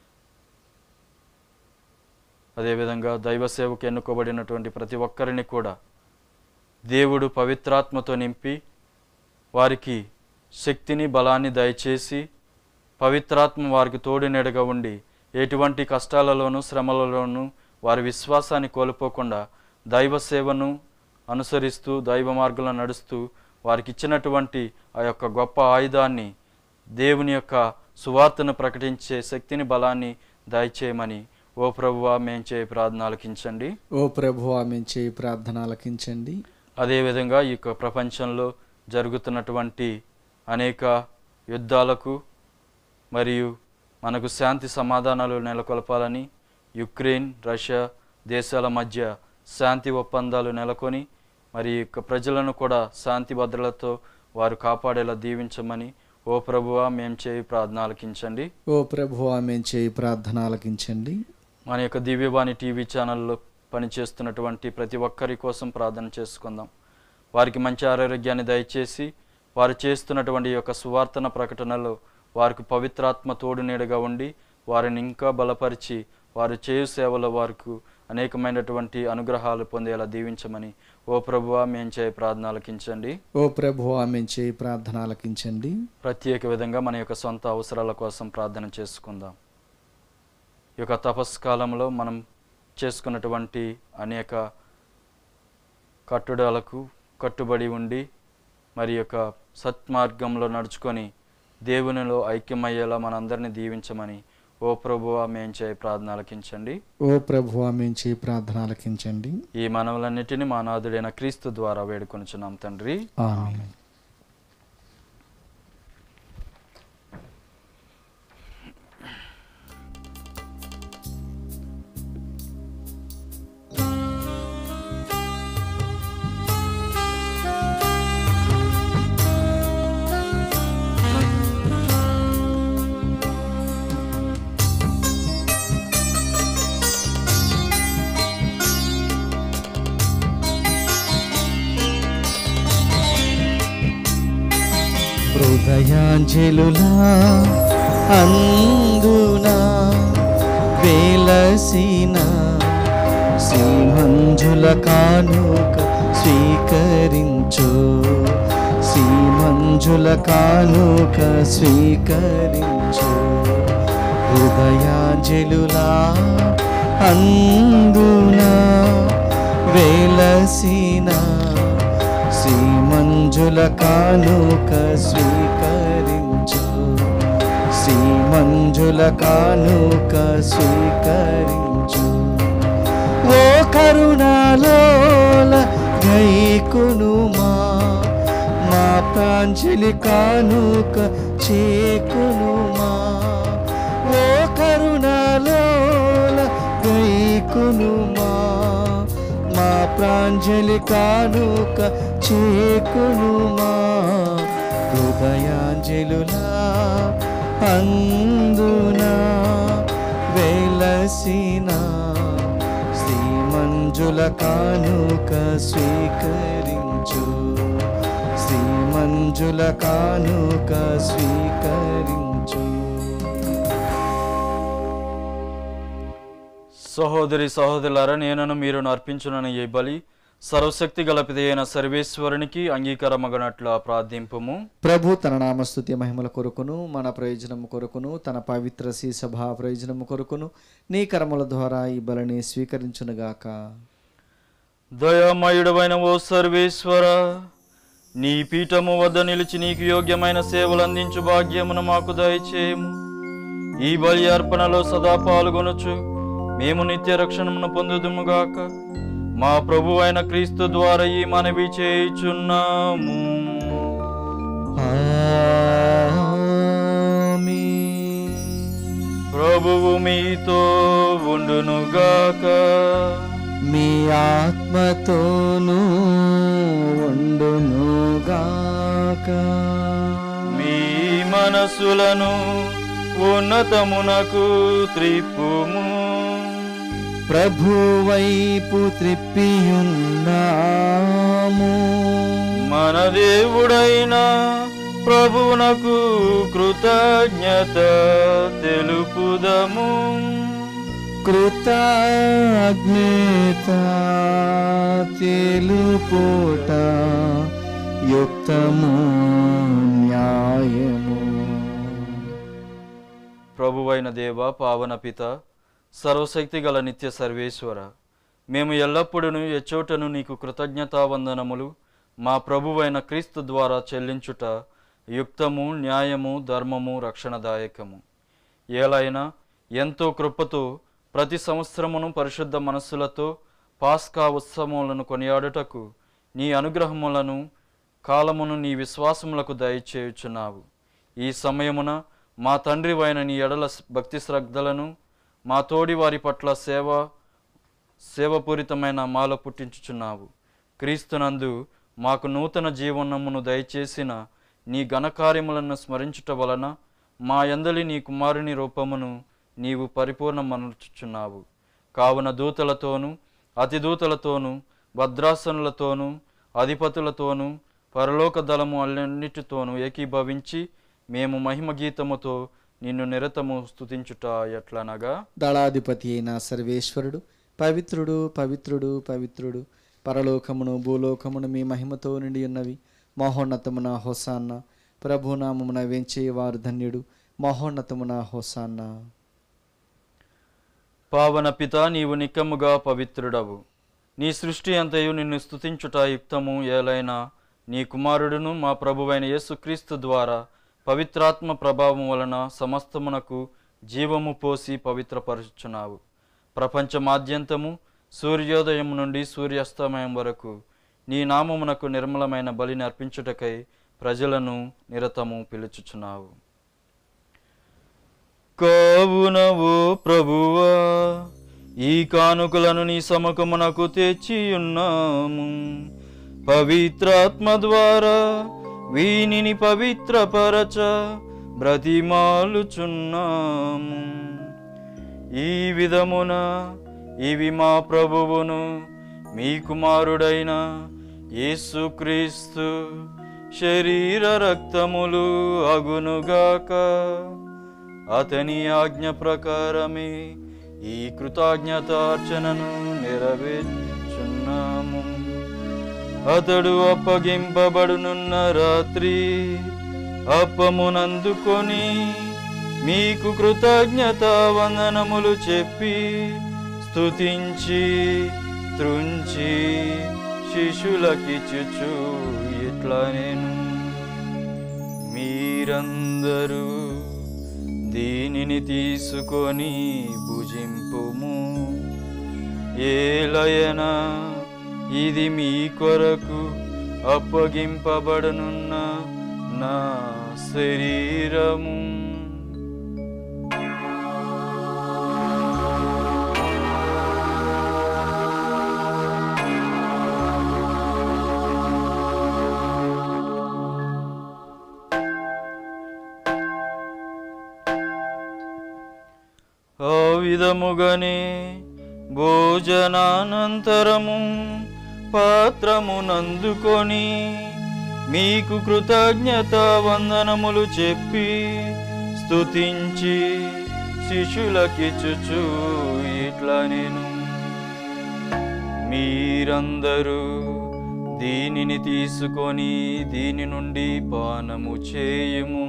అదేవిధంగా దైవ సేవకు ఎన్నుకోబడినటువంటి ప్రతి ఒక్కరిని కూడా దేవుడు పవిత్రాత్మతో నింపి వారికి శక్తిని బలాన్ని దయచేసి పవిత్రాత్మ వారికి తోడు నీడగా ఉండి ఎటువంటి కష్టాలలోనూ శ్రమలలోనూ వారి విశ్వాసాన్ని కోల్పోకుండా దైవ సేవను అనుసరిస్తూ దైవ మార్గంలో నడుస్తూ వారికి ఇచ్చినటువంటి ఆ యొక్క గొప్ప ఆయుధాన్ని దేవుని యొక్క సువార్తను ప్రకటించే శక్తిని బలాన్ని దయచేయమని ఓ ప్రభువా మేం చేయ ప్రార్థన ఆలకించండి ఓ ప్రభు ఆమె చేయి ప్రార్థన ఆలకించండి అదేవిధంగా ఈ యొక్క ప్రపంచంలో జరుగుతున్నటువంటి అనేక యుద్ధాలకు మరియు మనకు శాంతి సమాధానాలు నెలకొల్పాలని యుక్రెయిన్ రష్యా దేశాల మధ్య శాంతి ఒప్పందాలు నెలకొని మరి ఈ యొక్క ప్రజలను కూడా శాంతి భద్రతలతో వారు కాపాడేలా దీవించమని ఓ ప్రభువా మేం చేయి ప్రార్థన ఆలకించండి ఓ ప్రభు ఆమె చేయి ప్రార్థన ఆలకించండి మన యొక్క దివ్యవాణి టీవీ ఛానల్లో పనిచేస్తున్నటువంటి ప్రతి ఒక్కరి కోసం ప్రార్థన చేసుకుందాం వారికి మంచి ఆరోగ్యాన్ని దయచేసి వారు చేస్తున్నటువంటి ఈ యొక్క సువార్తన ప్రకటనలో వారికి పవిత్రాత్మ తోడు నీడగా ఉండి వారిని ఇంకా బలపరిచి వారు చేయు సేవలో వారికి అనేకమైనటువంటి అనుగ్రహాలు పొందేలా దీవించమని ఓ ప్రభువా మేం చేయ ప్రార్థన ఆలకించండి ఓ ప్రభు ఆమె చేయి ప్రార్థన ఆలకించండి ప్రత్యేక విధంగా మన యొక్క సొంత అవసరాల కోసం ప్రార్థన చేసుకుందాం ఈ యొక్క తపస్కాలంలో మనం చేసుకున్నటువంటి అనేక కట్టుదలకు కట్టుబడి ఉండి మరి యొక్క సత్మార్గంలో నడుచుకొని దేవునిలో ఐక్యమయ్యేలా మనందరినీ దీవించమని ఓ ప్రభువా మేం చేయ ప్రార్థన ఆలకించండి ఓ ప్రభు ఆమె చేయి ప్రార్థన ఆలకించండి ఈ మనవులన్నిటిని మా నాథుడైన క్రీస్తు ద్వారా వేడుకొనుచున్నాం తండ్రి ఆమేన్ హృదయాంజలులా అందునా వేలసిన శ్రీమంజుల కానుక స్వీకరించు శ్రీమంజుల కానుక స్వీకరించు హృదయాంజలులా అందునా వేలసిన శ్రీమంజుల కానుక స్వీకరించు శ్రీమంజుల కానుక స్వీకరించు ఓ కరుణాలోల గైకునుమా మా ప్రాంజలి కానుక చేకునుమా ఓ కరుణాలోల గైకునుమా మా ప్రాంజలి కానుక చేకునుమా హృదయాంజలులా అందునా వెలసిన శ్రీమంజుల కానుక స్వీకరించు శ్రీమంజుల కానుక స్వీకరించు సహోదరి సహోదరులారా నేనను మీరు అర్పించునని ఈ బలి సర్వశక్తి గల పిదైన సర్వేశ్వరునికి అంగీకారమగనట్ల ప్రార్థింపుము ప్రభు తన నామస్తుతి మహిమల కొరకును మన ప్రయోజనము కొరకును తన పవిత్ర సభా ప్రయోజనము కొరకును నీ కర్మల ద్వారా ఈ బలిని స్వీకరించునుగాక దయామయుడమైన ఓ సర్వేశ్వర నీ పీఠము వద్ద నిలిచి నీకు యోగ్యమైన సేవలు అందించు భాగ్యమును మాకు దయచేయము ఈ బలి అర్పణలో సదా పాల్గొనొచ్చు మేము నిత్య రక్షణమును పొందుదుముగాక మా ప్రభు అయిన క్రీస్తు ద్వారా ఈ మనవి చేయుచున్నాము ప్రభువు మీతో ఉండునుగాక మీ ఆత్మతోనూ ఉండునుగాక మీ మనసులను ఉన్నతమునకు త్రిప్పుము ప్రభు వైపు త్రిప్పియున్నాము మన దేవుడైన ప్రభువునకు కృతజ్ఞత తెలుపుదము కృతజ్ఞత తెలుపుట యుక్తము న్యాయము ప్రభువైన దేవ పావన పిత సర్వశక్తి గల నిత్య సర్వేశ్వర మేము ఎల్లప్పుడూ ఎచ్చోటను నీకు కృతజ్ఞతావందనములు మా ప్రభువైన క్రీస్తు ద్వారా చెల్లించుట యుక్తము న్యాయము ధర్మము రక్షణదాయకము ఏలైనా ఎంతో కృపతో ప్రతి సంవత్సరమును పరిశుద్ధ మనస్సులతో పాస్కా ఉత్సవములను కొనియాడుటకు నీ అనుగ్రహములను కాలమును నీ విశ్వాసములకు దయచేయుచున్నావు ఈ సమయమున మా తండ్రి అయిన నీ ఎడల భక్తి శ్రద్ధలను మా తోడి వారి పట్ల సేవ సేవపూరితమైన మాల పుట్టించుచున్నావు క్రీస్తునందు మాకు నూతన జీవనమును దయచేసిన నీ ఘనకార్యములను స్మరించుట వలన మా యందలి నీ కుమారుని రూపమును నీవు పరిపూర్ణమనుచుచున్నావు కావున దూతలతోనూ అతిదూతలతోనూ భద్రాసనులతోనూ అధిపతులతోనూ పరలోక దళము అన్నిటితోనూ ఏకీభవించి మేము మహిమ గీతముతో నిన్ను నిరతము స్తుతించుట ఎట్లనగా దళాధిపతి అయిన సర్వేశ్వరుడు పవిత్రుడు పవిత్రుడు పవిత్రుడు పరలోకమును భూలోకమును మీ మహిమతో నిండి ఉన్నవి మహోన్నతమున హోసాన్న ప్రభునామమున వెంచే వారు ధన్యుడు మహోన్నతమున హోసాన్న పావన పిత నీవు నిక్కముగా పవిత్రుడవు నీ సృష్టి అంతయు నిన్ను స్తుతించుట యుక్తము ఏలైనా నీ కుమారుడును మా ప్రభువైన యేసుక్రీస్తు ద్వారా పవిత్రాత్మ ప్రభావం వలన సమస్తమునకు జీవము పోసి పవిత్రపరుచుచున్నావు ప్రపంచమాద్యంతము సూర్యోదయం నుండి సూర్యాస్తమయం వరకు నీ నామమునకు నిర్మలమైన బలిని అర్పించుటకై ప్రజలను నిరతము పిలుచుచున్నావు కావున ఓ ప్రభువా ఈ కానుకలను నీ సముఖమునకు తెచ్చియున్నాము పవిత్రాత్మ ద్వారా వీనిని పవిత్రపరచ బ్రతిమాలుచున్నాము ఈ విధమున ఇవి మా ప్రభువును మీ కుమారుడైన యేసుక్రీస్తు శరీర రక్తములు అగునుగాక అతని ఆజ్ఞ ప్రకారమే ఈ కృతజ్ఞతార్చనను నెరవేర్చున్నాము అతడు అప్పగింపబడునున్న రాత్రి అప్పమునందుకొని మీకు కృతజ్ఞత వందనములు చెప్పి స్తుతించి త్రుంచి శిశులకిచ్చుచు ఇట్లా నేను మీరందరూ దీనిని తీసుకొని భుజింపుము ఏలయన ఇది మీ కొరకు అప్పగింపబడనున్న నా శరీరము ఆ విధముగానే భోజనానంతరము పాత్రమునందుకొని మీకు కృతజ్ఞత వందనములు చెప్పి స్తుతించి శిష్యులకిచ్చుచు ఇట్లా నేను మీరందరూ దీనిని తీసుకొని దీని నుండి పానము చేయుము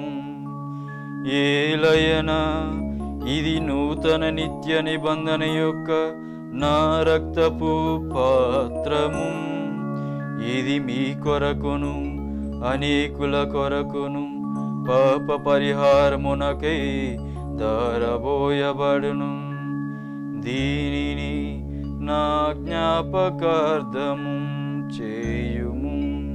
ఏలయన ఇది నూతన నిత్య నిబంధన యొక్క నా రక్తపు పాత్రము ఇది మీ కొరకును అనేకుల కొరకును పాప పరిహారమునకై దారబోయబడును దీనిని నా జ్ఞాపకార్థము చేయుము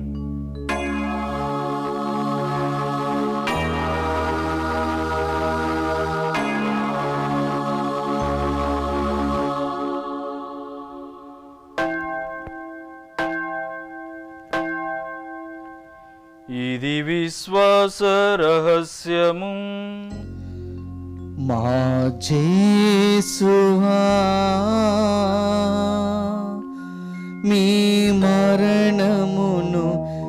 ఇది విశ్వాస రహస్యము మా జేసువా మీ మరణమును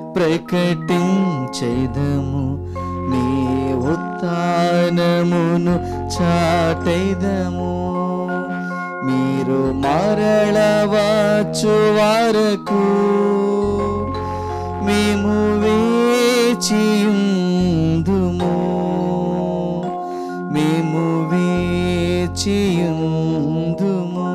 ప్రకటించెదము మీ ఉత్థానమును చాటెదము మీరు మరళవచ్చు వరకు మేము వేచియుందుము మేము వేచియుందుము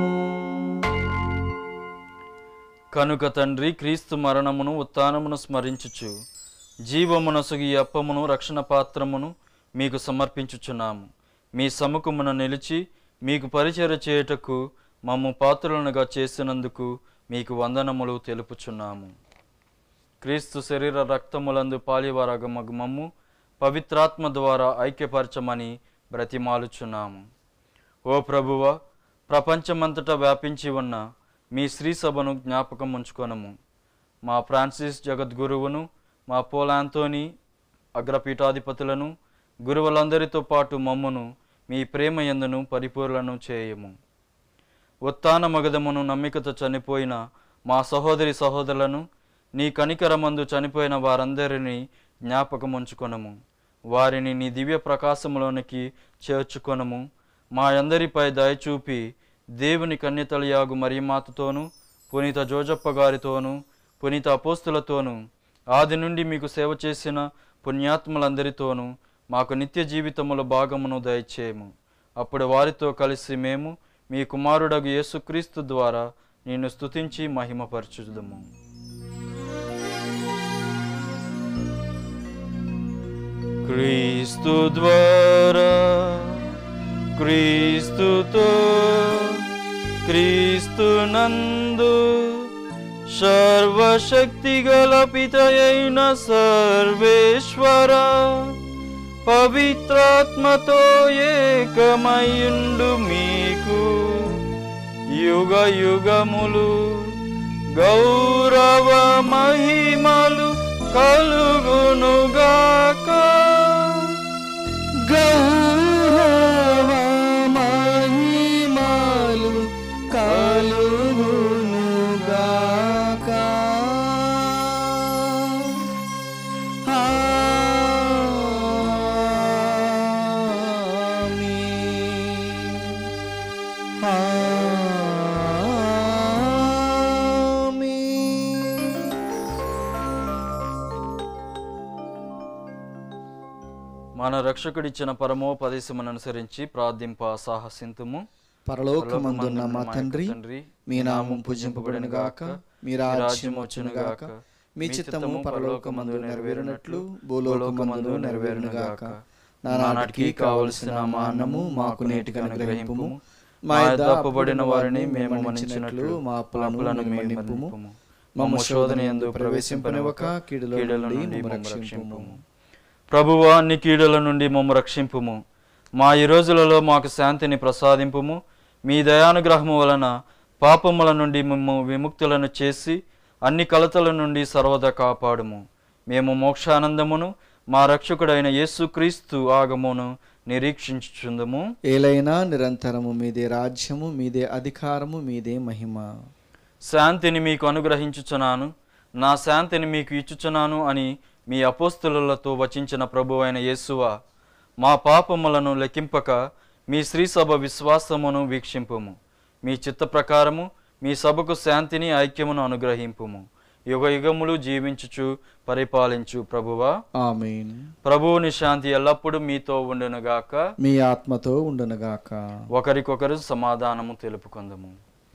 కనుక తండ్రి క్రీస్తు మరణమును ఉత్థానమును స్మరించుచు జీవమునసుగు ఈ అప్పమును రక్షణ పాత్రమును మీకు సమర్పించుచున్నాము మీ సముఖమున నిలిచి మీకు పరిచయ చేయుటకు మమ్ము పాత్రులనుగా చేసినందుకు మీకు వందనములు తెలుపుచున్నాము క్రీస్తు శరీర రక్తములందు పాలివారగమగు మమ్ము పవిత్రాత్మ ద్వారా ఐక్యపరచమని బ్రతిమాలుచున్నాము ఓ ప్రభువ ప్రపంచమంతటా వ్యాపించి ఉన్న మీ శ్రీ సభను జ్ఞాపకం ఉంచుకొనము మా ఫ్రాన్సిస్ జగద్గురువును మా పోలాంతోని అగ్రపీఠాధిపతులను గురువులందరితో పాటు మమ్మును మీ ప్రేమ యందును పరిపూర్ణను చేయము ఉత్తాన మగధమును నమ్మికతో చనిపోయిన మా సహోదరి సహోదరులను నీ కనికరమందు చనిపోయిన వారందరినీ జ్ఞాపకం ఉంచుకొనము వారిని నీ దివ్య ప్రకాశములోనికి చేర్చుకొనము మా అందరిపై దయచూపి దేవుని కన్యతలయాగు మరియమాతతోనూ పునీత జోజప్ప గారితోనూ పునీత అపోస్తులతోనూ ఆది నుండి మీకు సేవ చేసిన పుణ్యాత్ములందరితోనూ మాకు నిత్య జీవితముల భాగమును దయచేయము అప్పుడు వారితో కలిసి మేము మీ కుమారుడగు యేసుక్రీస్తు ద్వారా నిన్ను స్తుతించి మహిమపరచుదము క్రీస్తు ద్వారా క్రీస్తుతో క్రీస్తు నందు సర్వశక్తిగల పితయైన సర్వేశ్వర పవిత్రాత్మతో ఏకమయుండు మీకు యుగ యుగములు గౌరవ మహిమలు కలుగునుగాక గౌరవ మహిమలు కలుగునుగాక ఆమేన్. ఆమేన్. మన రక్షకుడిచ్చిన పరమోపదేశమును అనుసరించి ప్రార్థింప సాహసింతుము పరలోకమందున్న మా తండ్రి మీ నామం పూజింపబడిన గాక మీ రాజ్యం వచ్చును గాక మీ చిత్తము పరలోకమందు నెరవేరినట్లు భూలోకమందు నెరవేరును గాక నానాటికి కావలసిన మా అన్నము మాకు నేటికి అనుగ్రహింపుము మా యొద్ద అప్పుబడిన వారిని మేము మన్నించినట్లు మా అప్పులను మేము మన్నింపుము మమ్మ శోధన యందు ప్రవేశింపనివ్వక కీడులో నుండి మమ్ము రక్షింపుము ప్రభువా అన్ని కీడుల నుండి మమ్మ రక్షింపుము మా ఈ రోజులలో మాకు శాంతిని ప్రసాదింపుము మీ దయానుగ్రహము వలన పాపముల నుండి మేము విముక్తులను చేసి అన్ని కలతల నుండి సర్వదా కాపాడుము మేము మోక్షానందమును మా రక్షకుడైన యేసుక్రీస్తు ఆగమును నిరీక్షించుచుందము ఏలైనా నిరంతరము మీదే రాజ్యము మీదే అధికారము మీదే మహిమ శాంతిని మీకు అనుగ్రహించుచున్నాను నా శాంతిని మీకు ఇచ్చుచున్నాను అని మీ అపోస్తులతో వచించిన ప్రభు అయిన యేసువ మా పాపములను లెక్కింపక మీ శ్రీ సభ విశ్వాసమును వీక్షింపుము మీ చిత్త ప్రకారము మీ సభకు శాంతిని ఐక్యమును అనుగ్రహింపుము యుగ యుగములు జీవించుచు పరిపాలించు ప్రభువా ఆమెన్ ప్రభువుని శాంతి ఎల్లప్పుడూ మీతో ఉండునుగాక మీ ఆత్మతో ఉండునుగాక ఒకరికొకరు సమాధానము తెలుపుకుందము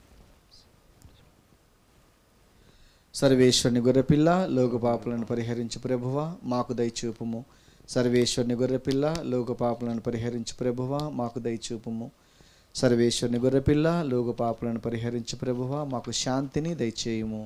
సర్వేశ్వరుని గొర్రెపిల్ల లోక పాపలను పరిహరించు ప్రభువా మాకు దయచూపుము సర్వేశ్వరుని గొర్రెపిల్ల లోక పాపలను పరిహరించు ప్రభువా మాకు దయచూపుము సర్వేశ్వరుని గొర్రెపిల్ల లోక పాపలను పరిహరించు ప్రభువా మాకు శాంతిని దయచేయుము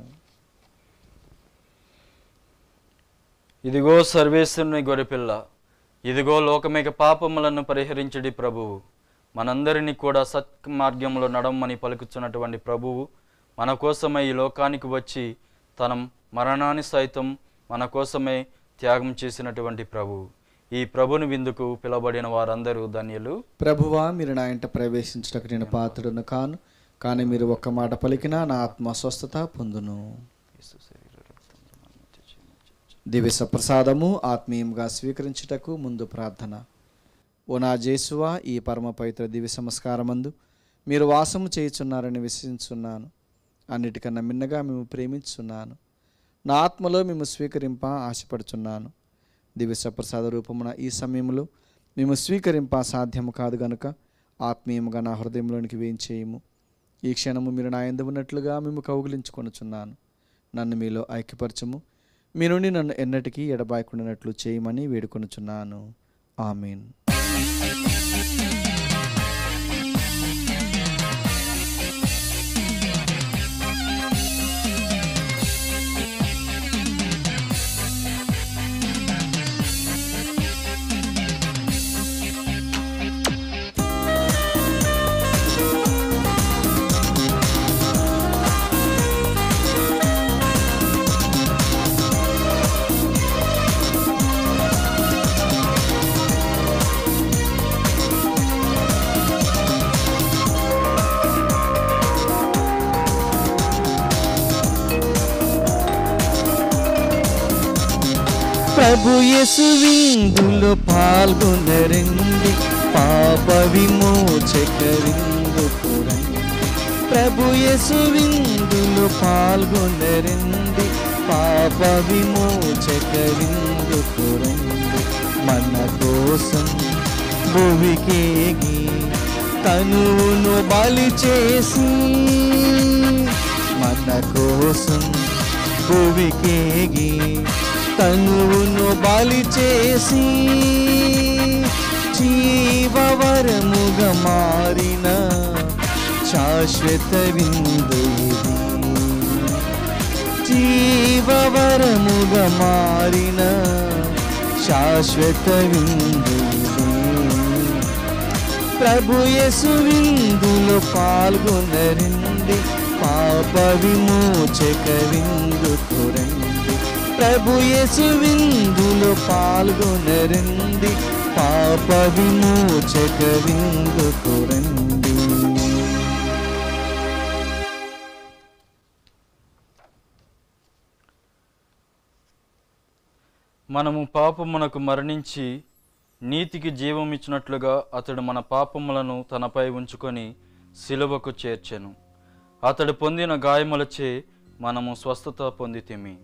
ఇదిగో సర్వేశ్వరుని గొరిపిల్ల ఇదిగో లోకమేక పాపములను పరిహరించడి ప్రభువు మనందరినీ కూడా సత్ మార్గంలో నడమ్మని పలుకుతున్నటువంటి ప్రభువు మన కోసమే ఈ లోకానికి వచ్చి తన మరణాన్ని సైతం మన కోసమే త్యాగం చేసినటువంటి ప్రభువు ఈ ప్రభుని విందుకు పిలబడిన వారందరూ ధన్యులు ప్రభువా మీరు నా ఇంట ప్రవేశించటకు నేను పాత్రను కాను కానీ మీరు ఒక్క మాట పలికినా నా ఆత్మ స్వస్థత పొందును దివ్య ప్రసాదము ఆత్మీయంగా స్వీకరించుటకు ముందు ప్రార్థన ఓ నా జేసువా ఈ పరమ పవిత్ర దివ్య సంస్కారమందు మీరు వాసము చేయుచున్నారని విశ్వసించున్నాను అన్నిటికన్నా మిన్నగా మేము ప్రేమించున్నాను నా ఆత్మలో మేము స్వీకరింప ఆశపడుచున్నాను దివ్య ప్రసాద రూపమున ఈ సమయంలో మేము స్వీకరింప సాధ్యము కాదు గనుక ఆత్మీయముగా నా హృదయంలోనికి వేయించేయము ఈ క్షణము మీరు నా ఎందు ఉన్నట్లుగా మేము కౌగిలించుకొనుచున్నాను నన్ను మీలో ఐక్యపరచము మీ నుండి నన్ను ఎన్నటికీ ఎడబాయకుండానట్లు చేయమని వేడుకొనుచున్నాను ఆమీన్ ప్రభు యేసు విందులో పాల్గొనరండి పాప విమోచక విందుకు రండి ప్రభు యేసు విందులో పాల్గొనరండి పాప విమోచక విందుకు రండి మన కోసం భువికేగి తనువును బలి చేసి మన కోసం భువికేగి తనువును బలి చేసి జీవవరముగా మారిన శాశ్వత విందు ఇది జీవవరముగా మారిన శాశ్వత విందు ఇది ప్రభు యేసు విందులో పాల్గొనరండి పాప విమోచక విందుకు రండి ప్రభు యేసు విందులో పాల్గొనరండి పాప విమోచక విందుకు రండి మనము పాపమునకు మరణించి నీతికి జీవం ఇచ్చినట్లుగా అతడు మన పాపములను తనపై ఉంచుకొని సిలువకు చేర్చెను అతడు పొందిన గాయములచే మనము స్వస్థత పొందితిమి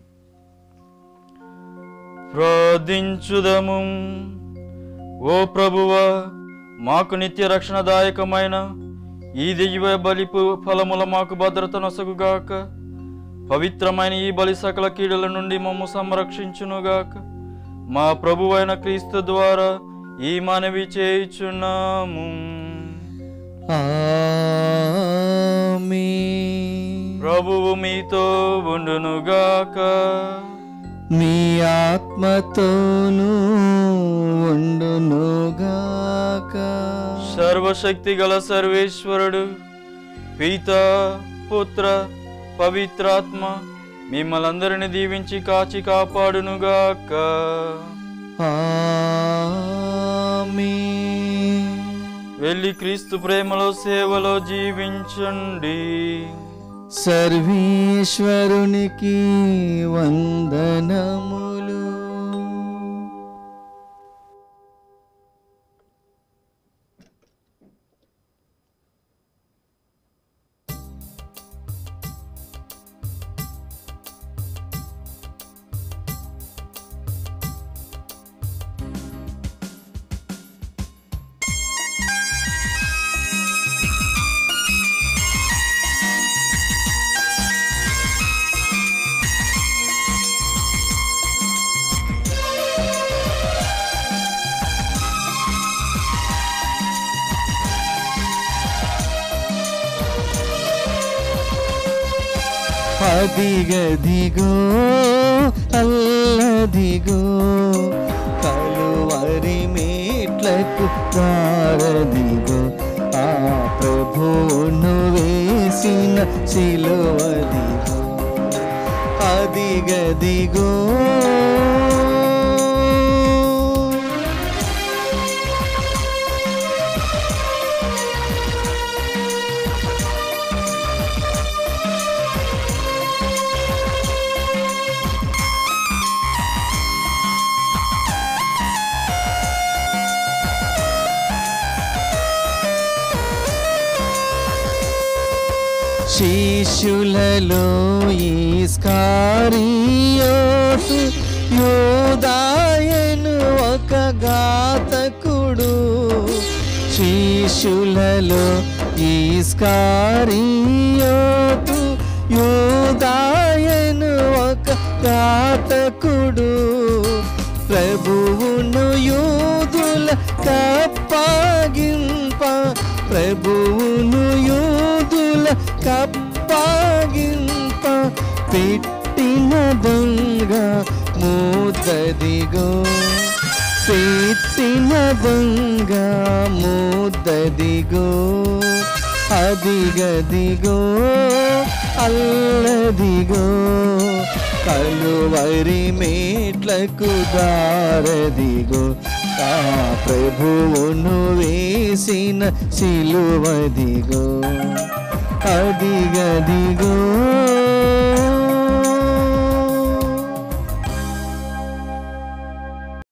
ప్రార్థించుదము ఓ ప్రభువా మాకు నిత్య రక్షణదాయకమైన ఈ దివ్య బలిపు ఫలముల మాకు భద్రత నొసగుగాక పవిత్రమైన ఈ బలి సకల కీడుల నుండి మమ్ము సంరక్షించునుగాక మా ప్రభువైన క్రీస్తు ద్వారా ఈ మనవి చేయుచున్నాము ఆమేన్. ప్రభువు మీతో ఉండునుగాక మీ ఆత్మతోనూ ఉండునుగాక సర్వశక్తి గల సర్వేశ్వరుడు పిత పుత్ర పవిత్రాత్మ మిమ్మల్ందరిని దీవించి కాచి కాపాడునుగాక ఆమేన్. వెళ్ళి క్రీస్తు ప్రేమలో సేవలో జీవించండి సర్వేశ్వరునికి వందనములు అదిగదిగో అల్లదిగో కలువరి మేట్లకు దారదిగో ఆ ప్రభువును వేసిన శిలువదిగో అదిగదిగో శిష్యులలో ఈస్కారియోటు యోదాయను ఒక ఘాతకుడు శిష్యులలో ఈస్కారియోటు యోదాయను ఒక ఘాతకుడు ప్రభువును యూదుల కప్పగింప ప్రభువును యూదుల కప్పగింప పెట్టిన దొంగ ముద్దదిగో పెట్టిన దొంగ ముద్దదిగో అదిగదిగో అల్లదిగో కలువరి మేట్లకు దారదిగో ఆ ప్రభువును వేసిన సిలువదిగో అదిగదిగో